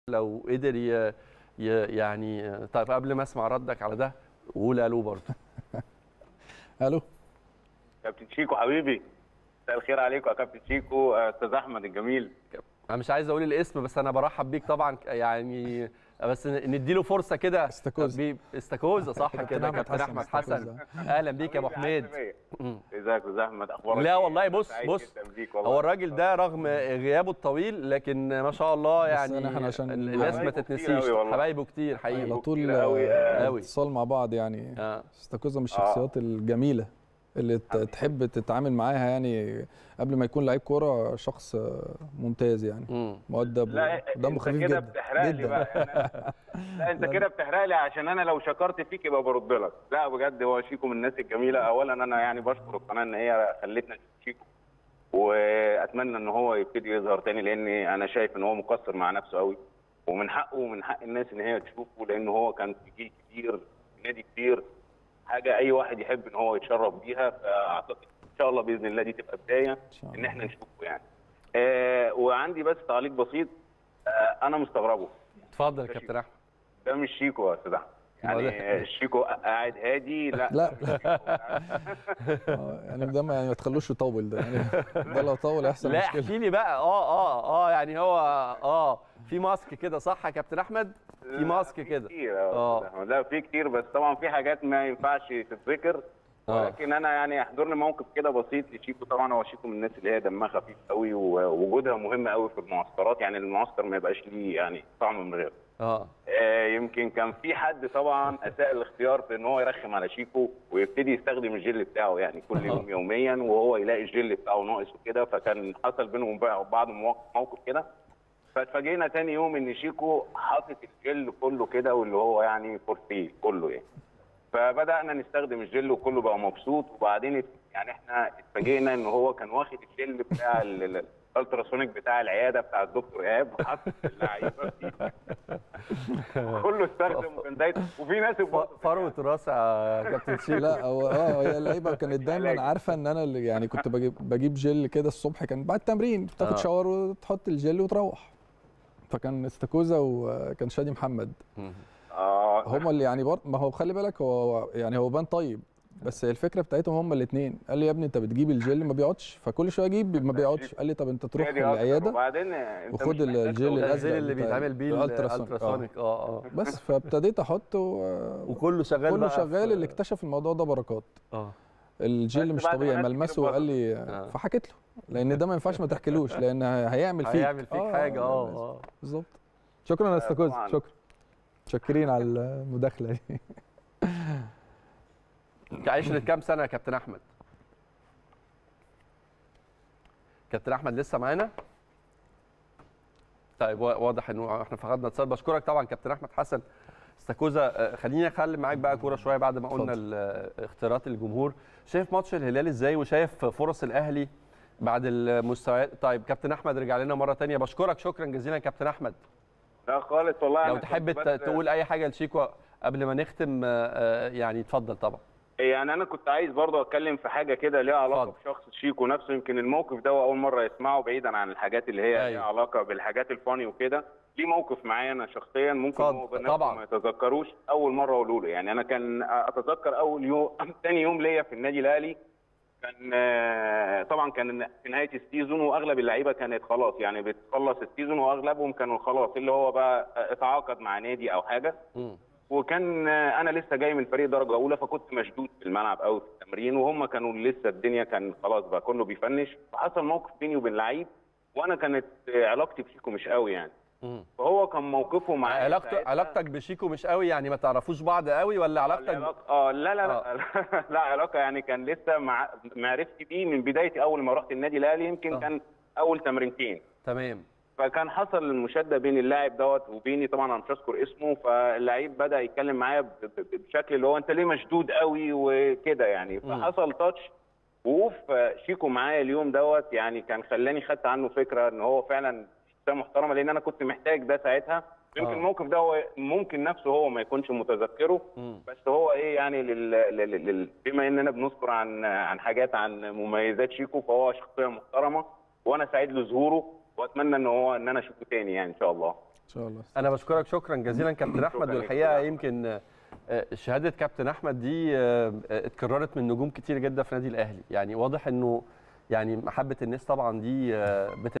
لو قدر ي... ي... يعني طيب قبل ما اسمع ردك على ده قول الو برضه الو كابتن شيكو حبيبي مساء الخير عليكم يا كابتن شيكو آه، استاذ احمد الجميل انا مش عايز اقول الاسم بس انا برحب بيك طبعا يعني بس نديله فرصه كده استاكوزا. بي- استاكوزا صح كابتن كده أحمد كابتن حسن احمد حسن استاكوزا. اهلا بيك يا ابو حبيبي، حميد عامل إيه؟ مم. ازيك يا استاذ احمد اخبارك لا إيه؟ والله أنا بص سعيد بص جداً بيك والله. هو الراجل ده رغم غيابه الطويل لكن ما شاء الله بس يعني أنا- إحنا عشان الناس ما حبايبه كتير تتنسيش أوي والله. حبايبه كتير على حقيقي طول أوي، آه، أوي. اتصال مع بعض يعني آه. استاكوزا من الشخصيات الجميله اللي ت- تحب تتعامل معاها يعني قبل ما يكون لعيب كوره شخص آه، ممتاز يعني مم. مؤدب لا ودمه انت خفيف كده جدا بتحرق لي جدا بقى يعني أنا- لا انت كده بتحرق لي عشان انا لو شكرت فيك يبقى برد لك لا بجد هو شيكو من الناس الجميله اولا انا يعني بشكر القناه ان هي خلتنا نشوف شيكو واتمنى ان هو يبتدي يظهر تاني لان انا شايف ان هو مقصر مع نفسه قوي ومن حقه ومن حق الناس ان هي تشوفه لان هو كان في جيل كبير في نادي كبير حاجه اي واحد يحب ان هو يتشرف بيها فاعتقد ان شاء الله باذن الله دي تبقى بدايه شاء ان الله. احنا نشوفه يعني آه وعندي بس تعليق بسيط آه انا مستغربه اتفضل يا كابتن احمد ده مش شيكو يا استاذ احمد أمال يعني إيه؟ الشيكو قاعد هادي لا لا آه، يعني ده ما يعني ما تخلوش يطول ده يعني ده لو طول هيحصل لا مشكله احكي لي بقى اه اه اه يعني هو اه في ماسك كده صح يا كابتن احمد في ماسك كده كتير يا آه. أستاذ أحمد. لا في كتير بس طبعا في حاجات ما ينفعش تتذكر آه. ولكن انا يعني احضرني موقف كده بسيط لشيكو طبعا هو شيكو من الناس اللي هي دمها خفيف قوي ووجودها مهم قوي في المعسكرات يعني المعسكر ما يبقاش ليه يعني طعم من غيره اه آه، يمكن كان في حد طبعا اساء الاختيار في ان هو يرخم على شيكو ويبتدي يستخدم الجل بتاعه يعني كل يوم يوميا وهو يلاقي الجل بتاعه ناقص وكده فكان حصل بينهم وبين بعض مواقف موقف كده فاتفاجئنا تاني يوم ان شيكو حاطط الجل كله كده واللي هو يعني فور فري كله يعني فبدانا نستخدم الجل وكله بقى مبسوط وبعدين يعني احنا اتفاجئنا ان هو كان واخد الجل بتاع ال- ال- الالتراسونيك بتاع العياده بتاع الدكتور ايهاب وحط اللعيبه فيه كله استخدم وكان زي وفي ناس اتبسطت فروه الراس يا كابتن شيكو لا هو اه هي اللعيبه كانت علاج. دايما عارفه ان انا اللي يعني كنت بجيب بجيب جل كده الصبح كان بعد التمرين آه. بتاخد شاور وتحط الجل وتروح فكان استاكوزا وكان شادي محمد مم. اه هما اللي يعني بر... ما هو خلي بالك هو يعني هو بان طيب بس الفكره بتاعتهم هما الاثنين قال لي يا ابني انت بتجيب الجل ما بيقعدش فكل شويه اجيب ما بيقعدش قال لي طب انت تروح هي دي أكتر. العياده وبعدين انت وخد مش محتاج الجل تقول- ده الأزرق الزيل اللي بتاع بيتعمل بيه الألتراسونيك. الالتراسونيك اه اه بس فابتديت احط و... وكله شغال كله بقى شغال في- اللي اكتشف الموضوع ده بركات اه الجل بس مش بعد ما طبيعي ناس ملمسه كتير قال لي آه. فحكيت له لان ده ما ينفعش ما تحكيلوش لان هيعمل فيك هيعمل فيك حاجه اه اه بالظبط شكرا يا استاذ طبعاً. شكرا متشكرين على المداخله دي عشرة كام سنه يا كابتن احمد كابتن احمد لسه معانا طيب وا- واضح انه احنا فقدنا اتصال بشكرك طبعا كابتن احمد حسن استاكوزا آه، خليني اخلي معاك بقى كوره شويه بعد ما قلنا اتفضل. ال- اختيارات الجمهور شايف ماتش الهلال ازاي وشايف فرص الاهلي بعد المستويات طيب كابتن احمد رجع لنا مره تانية بشكرك شكرا جزيلا يا كابتن احمد لا خالص والله لو أنا تحب كنت ت- بس- تقول اي حاجه لشيكو قبل ما نختم آه، آه، يعني اتفضل طبعا يعني انا كنت عايز برضه اتكلم في حاجه كده ليها علاقه اتفضل. بشخص شيكو نفسه يمكن الموقف ده هو اول مره يسمعه بعيدا عن الحاجات اللي هي أيوة. ليها علاقه بالحاجات الفاني وكده ليه موقف معايا انا شخصيا ممكن اتفضل. هو بنفسه طبعا. ما يتذكروش اول مره اقوله له يعني انا كان اتذكر اول يوم ثاني يوم ليا في النادي الاهلي كان آه، طبعا كان في نهايه السيزون واغلب اللعيبه كانت خلاص يعني بتخلص السيزون واغلبهم كانوا خلاص اللي هو بقى اتعاقد مع نادي او حاجه مم. وكان آه، انا لسه جاي من فريق درجه اولى فكنت مشدود في الملعب قوي في التمرين وهم كانوا لسه الدنيا كان خلاص بقى كله بيفنش فحصل موقف بيني وبين لعيب وانا كانت آه، علاقتي بشيكو مش قوي يعني مم. فهو كان موقفه معايا علاقته ساعتها- علاقتك بشيكو مش قوي يعني ما تعرفوش بعض قوي ولا علاقتك العلاقة- اه لا لا لا لا علاقه يعني كان لسه مع معرفتي بيه من بدايتي اول ما رحت النادي الاهلي يمكن آه. كان اول تمرينتين تمام فكان حصل المشاده بين اللاعب دوت وبيني طبعا انا مش هذكر اسمه فاللعيب بدا يتكلم معايا ب- ب- بشكل اللي هو انت ليه مشدود قوي وكده يعني مم. فحصل تاتش وقوف شيكو معايا اليوم دوت يعني كان خلاني خدت عنه فكره ان هو فعلا شخصيه محترمه لان انا كنت محتاج ده ساعتها يمكن آه. الموقف ده هو ممكن نفسه هو ما يكونش متذكره مم. بس هو ايه يعني لل... لل... لل... بما اننا بنذكر عن عن حاجات عن مميزات شيكو فهو شخصيه محترمه وانا سعيد لظهوره واتمنى ان هو ان انا اشوفه تاني يعني ان شاء الله شاء الله انا بشكرك شكرا جزيلا كابتن احمد شكراً والحقيقه لك. يمكن آه، شهاده كابتن احمد دي آه، آه، اتكررت من نجوم كتير جدا في نادي الاهلي يعني واضح انه يعني محبه الناس طبعا دي آه، بت